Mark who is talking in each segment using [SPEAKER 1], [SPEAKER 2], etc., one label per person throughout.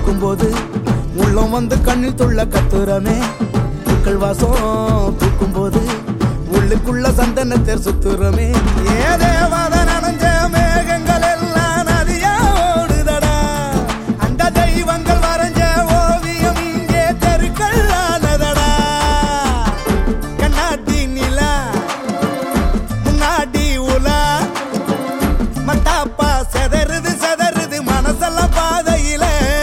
[SPEAKER 1] பார்க்கும்போது உள்ளம் வந்து கண்ணில் துள்ள கத்துறமே பூக்கள் வாசம் தூக்கும்போது உள்ளுக்குள்ள சந்தனத்தேர் சுத்துறமே ஏ தேவத நனைஞ்ச மேகங்கள் எல்லாம் நதியா ஓடுதடா அந்த தெய்வங்கள் வரைஞ்ச ஓவியம் இங்கே தெருக்கள் ஆனதடா கண்ணாடி நிலா முன்னாடி உலா மத்தாப்பா செதறுது செதறுது மனசெல்லாம் பாதையில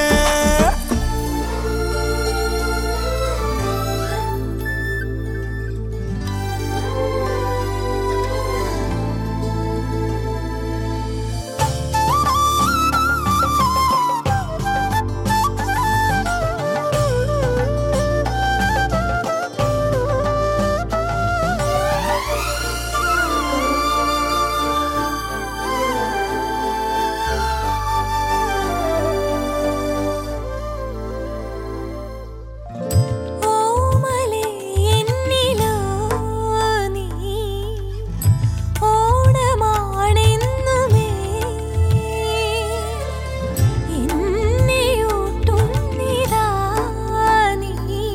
[SPEAKER 2] ஓமலே என்னிலோ நீ ഓണമാണെന്നുമേ എന്നെയൂട്ടും നിതാ നീ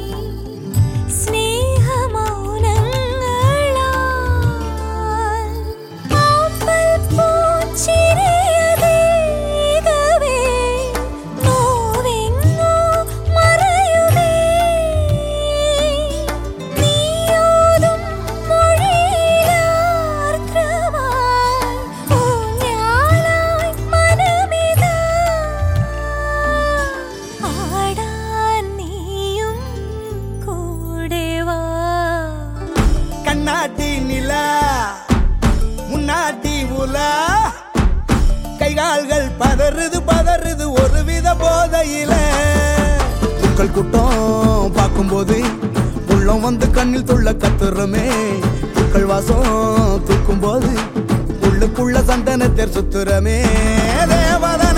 [SPEAKER 2] സ്നേഹമൗനങ്ങളാൽ ആമ്പൽ പൂച്ചിരിയതേകവേ നോവെങ്ങോ മറയുമേ നീയോതും മൊഴിയിലാർദ്രമായി ഊഞ്ഞാലായി മനമിതാ ആടാൻ നീയും കൂടെ വാ
[SPEAKER 1] கண்ணாடி நிலா முன்னாடி உலா கைகால்கள் பதறுது பதறுது ஒருவித போதையில பூக்கள் கூட்டம் பார்க்கும்போது உள்ளம் வந்து கண்ணில் துள்ள கத்துறமே பூக்கள் வாசம் தூக்கும்போது உள்ளுக்குள்ள சந்தனத்தேர் சுத்துறமே தேவதா